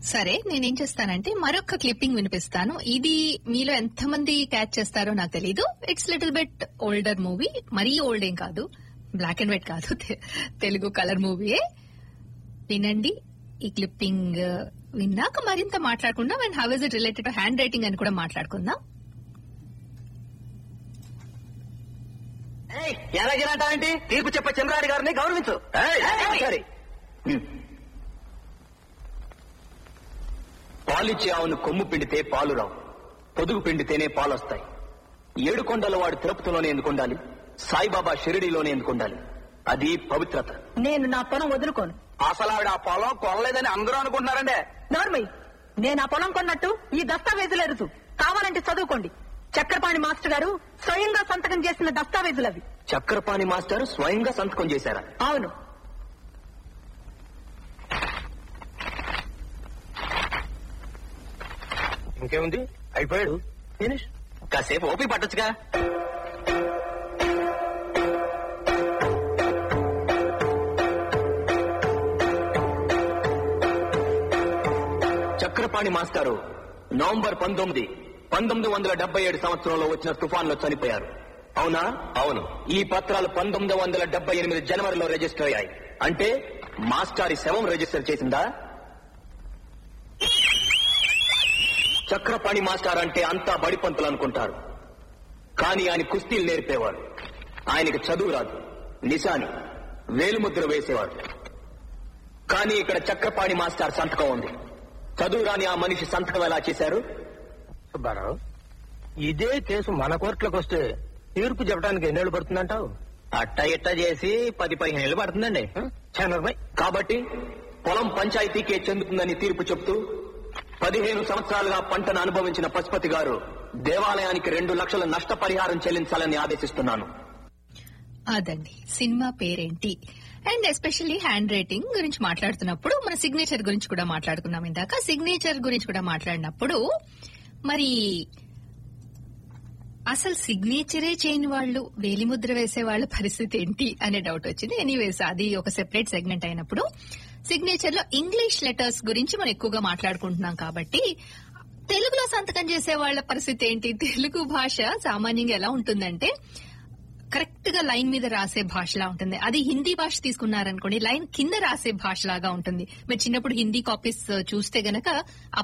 సరే నేనేం చేస్తానంటే మరొక క్లిప్పింగ్ వినిపిస్తాను ఇది మీలో ఎంతమంది క్యాచ్ చేస్తారో నాకు తెలీదు it's little bit older movie మరీ ఓల్డ్ ఏం కాదు బ్లాక్ అండ్ వైట్ కాదు తె- తెలుగు కలర్ మూవీయే వినండి ఈ క్లిప్పింగ్ విన్నాక మరింత మాట్లాడుకుందాం and how is it related to handwriting అని కూడా మాట్లాడుకుందాం ఎలాగేనంటావేంటి తీర్పు చెప్పే చంద్రాడి గారిని గౌరవించు సరే పాలిచ్చే ఆవును కొమ్ము పిండితే పాలు రావు పొదుగు పిండితేనే పాలు వస్తాయి ఏడు కొండల వాడు తిరుపతిలోనే ఎందుకు ఉండాలి సాయిబాబా షిరిడీలోనే ఎందుకు ఉండాలి అది పవిత్రత నేను నా పొలం వదులుకోను అసలు ఆవిడ ఆ పొలం కొనలేదని అందరూ అనుకుంటున్నారండి నార్మల్ నేను ఆ పొలం కొన్నట్టు ఈ దస్తావేజులు ఎరుతు కావాలంటే చదువుకోండి చక్రపాణి మాస్టర్ గారు స్వయంగా సంతకం చేసిన దస్తావేజులు అవి చక్రపాణి మాస్టర్ స్వయంగా సంతకం చేశారా అవును ఇంకేముంది అయిపోయాడు ఫినిష్ కాసేపు ఓపి పట్టొచ్చుగా చక్రపాణి మాస్టారు నవంబర్ పంతొమ్మిది పంతొమ్మిది వందల డెబ్బై ఏడు సంవత్సరంలో వచ్చిన తుఫాన్లో చనిపోయారు అవునా అవును ఈ పత్రాలు పంతొమ్మిది వందల డెబ్బై ఎనిమిది జనవరిలో రిజిస్టర్ అయ్యాయి అంటే మాస్టారి శవం రిజిస్టర్ చేసిందా చక్రపాణి మాస్టర్ అంటే అంతా బడిపంతులు అనుకుంటారు కానీ ఆయన కుస్తీలు నేర్పేవాడు ఆయనకి చదువు రాదు నిశాని వేలుముద్ర వేసేవాడు కానీ ఇక్కడ చక్రపాణి మాస్టర్ సంతకం ఉంది చదువు రాని ఆ మనిషి సంతకం ఎలా చేశారు సుబ్బారావు ఇదే కేసు మన కోర్టులోకి వస్తే తీర్పు చెప్పడానికి ఎన్నేళ్ళు పడుతుందంటావు అట్టా ఇట్టా చేసి పది పదిహేను ఏళ్ళు పడుతుందండి చనర్మయ్ కాబట్టి పొలం పంచాయతీకే చెందుతుందని తీర్పు చెప్తూ పదిహేను సంవత్సరాలుగా పంటను అనుభవించిన పశుపతి గారు దేవాలయానికి రెండు లక్షల నష్టపరిహారం చెల్లించాలని ఆదేశిస్తున్నాను అదండి సినిమా పేరేంటి అండ్ ఎస్పెషల్లీ హ్యాండ్ రైటింగ్ గురించి మాట్లాడుతున్నప్పుడు మన సిగ్నేచర్ గురించి కూడా మాట్లాడుకున్నాం ఇందాక సిగ్నేచర్ గురించి కూడా మాట్లాడినప్పుడు మరి అసలు సిగ్నేచరే చేయని వాళ్ళు వేలిముద్ర వేసే వాళ్ళ పరిస్థితి ఏంటి అనే డౌట్ వచ్చింది ఎనీవేస్ అది ఒక సెపరేట్ సెగ్మెంట్ అయినప్పుడు సిగ్నేచర్ లో ఇంగ్లీష్ లెటర్స్ గురించి మనం ఎక్కువగా మాట్లాడుకుంటున్నాం కాబట్టి తెలుగులో సంతకం చేసే వాళ్ళ పరిస్థితి ఏంటి తెలుగు భాష సామాన్యంగా ఎలా ఉంటుందంటే కరెక్ట్ గా లైన్ మీద రాసే భాషలా ఉంటుంది అది హిందీ భాష తీసుకున్నారనుకోండి లైన్ కింద రాసే భాషలాగా ఉంటుంది మీరు చిన్నప్పుడు హిందీ కాపీస్ చూస్తే గనక ఆ